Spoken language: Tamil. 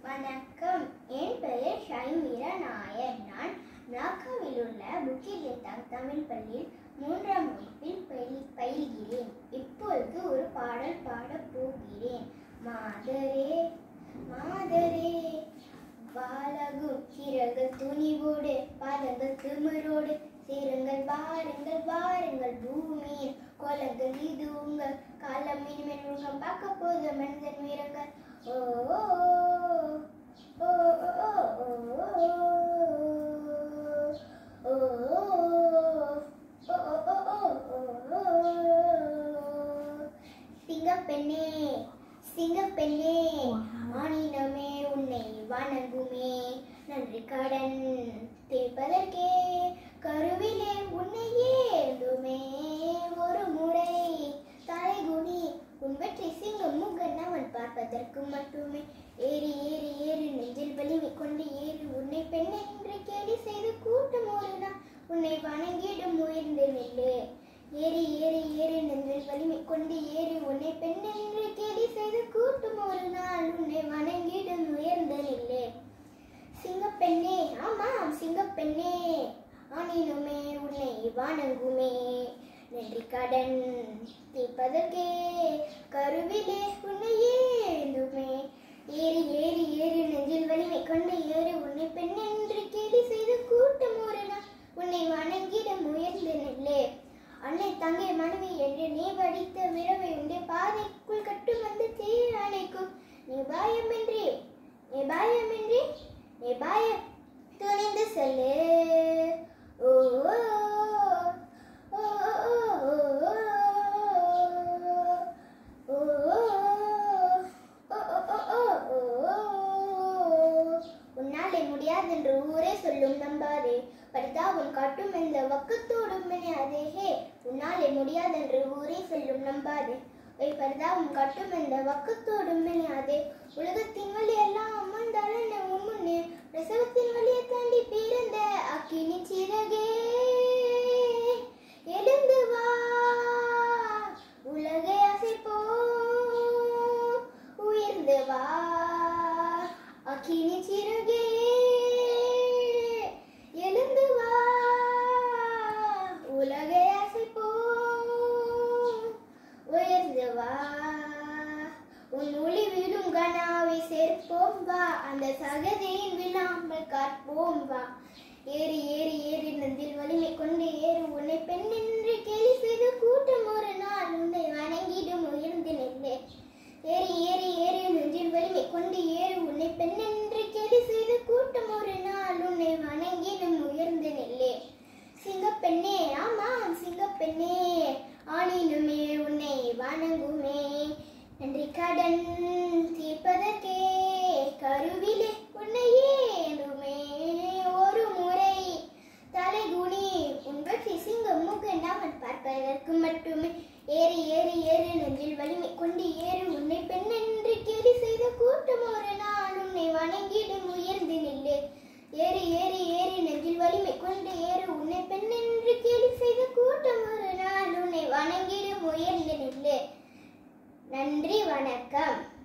வணக்கம் என் பெயர் ஷைமீரா நாயர் நான் நாக்காவில் உள்ள புக்கிலித்தாங் தமிழ் பள்ளியில் மூன்றாம் வகுப்பில் பயில் பயில்கிறேன் இப்பொழுது ஒரு பாடல் பாடப் போகிறேன் மாதரே மாதரே வாழகும் சிறகு துணிவோடு பாதங்கள் திமிரோடு சேருங்கள் வாருங்கள் வாருங்கள் பூமியின் கோலங்கள் இது உங்கள் காலம் இனிமேல் உங்கள் பார்க்க போது மனிதன் வீரங்கள் ஓ ஓ, ஓ, ஓ, ஓ, ஓ, ஓ, ஓ, ஓ, சிங்கப்பெண்ணே சிங்கப்பெண்ணே ஆனினமே உன்னை வணங்குமே நன்றி கடன் தீர்ப்பதற்கே கருவிலே உன்னை ஏந்துமே ஒரு முறை தலைகுனி உன் வெற்றி சிங்கம் முகன் அவன் பார்ப்பதற்கு மட்டுமே ஏறி ஏறி ஏறி நெஞ்சில் வலிமை கொண்டு ஏறி உன்னை பெண் என்று கேலி செய்து கூட்டம் ஒரு நாள் உன்னை வணங்கிடும் உயர்ந்து நில்லு ஏறி ஏறி ஏறி நெஞ்சில் வலிமை கொண்டு ஏறி உன்னை பெண் என்று கேலி செய்து கூட்டும் ஒரு நாள் உன்னை வணங்கிடும் உயர்ந்த நில்லு சிங்கப்பெண்ணே ஆமாம் சிங்கப்பெண்ணே ஆனினுமே உன்னை வணங்குமே நன்றி கடன் தீர்ப்பதற்கே கருவிலே உன்னை ஏந்துமே ஏறி ஏறி ஏறி நெஞ்சில் வலிமை கொண்டு ஏறி உன்னை பெண் என்று கேலி செய்து கூட்டம் ஒரு நாள் உன்னை வணங்கிடம் உயர்ந்து நில்லு அன்னை தங்கை மனைவி என்று நீ படித்த விரவை உண்டே பாதைக்குள் கட்டு வந்து தீ அணைக்கும் நீ பயமின்றி நீ பயமின்றி நீ பயம் துணிந்து சொல்லு ஓ ஓ, ஓ, ஓ, ஓ, ஓ, உன்னாலே முடியாதென்று ஊரே சொல்லும் நம்பாதே பரிதாபம் காட்டும் இந்த வக்கத்தோடும் மெனியாதே ஹே உன்னாலே முடியாதென்று ஊரே சொல்லும் நம்பாதே ஒய் பரிதாபம் காட்டும் இந்த வக்கத்தோடும் மெனியாதே உலகத்தின் வழி எல்லாம் அம்மந்தாளன உன் முன்னே பிரசவத்தின் வழியை தாண்டி பிறந்த அக்கினி சிறகே எழுந்து வா உலகை அசைப்போ உயர்ந்து வா அக்கினி சிறகே எழுந்து வா உலகை அசைப்போ உயர்ந்து வா உன் ஒளி விழும் கனாவை சேர்ப்போம் வா அந்த சகதியின் விழாமல் காட்போம் வா ஏறி ஏறி ஏறி நந்தில் வலிமை கொண்டு ஏறு உன்னை பெண் என்று கேலி செய்து கூட்டம் ஒரு நாள் உன்னை வணங்கிடும் உயர்ந்து நின்று ஏறி ஏறி ஏறி நெஞ்சில் வலிமை கொண்டு ஏறு உன்னை பெண் என்று கேலி செய்து கூட்டம் ஒரு நாள் உன்னை வணங்கிடும் உயர்ந்து நில்லு சிங்கப்பெண்ணே ஆமாம் சிங்கப்பெண்ணே ஆனினுமே உன்னை வணங்குமே நன்றி கடன் தீர்ப்பதற்கே கருவிலே உன்னை ஏந்துமே ஒரு முறை தலைகுனி உன் வெற்றி சிங்கம் முகன் அவன் பார்ப்பதற்கு மட்டுமே ஏறி ஏறி ஏறி நெஞ்சில் வலிமை கொண்டு ஏறு உன்னை பெண் என்று கேலி செய்த கூட்டம் ஒரு நாள் உன்னை வணங்கிடும் உயர்ந்து நில்லு ஏறி ஏறி ஏறி நெஞ்சில் வலிமை கொண்டு ஏறு உன்னை பெண் என்று கேலி செய்த கூட்டம் ஒரு நாள் உன்னை வணங்கிடும் உயர்ந்து நில்லு நன்றி வணக்கம்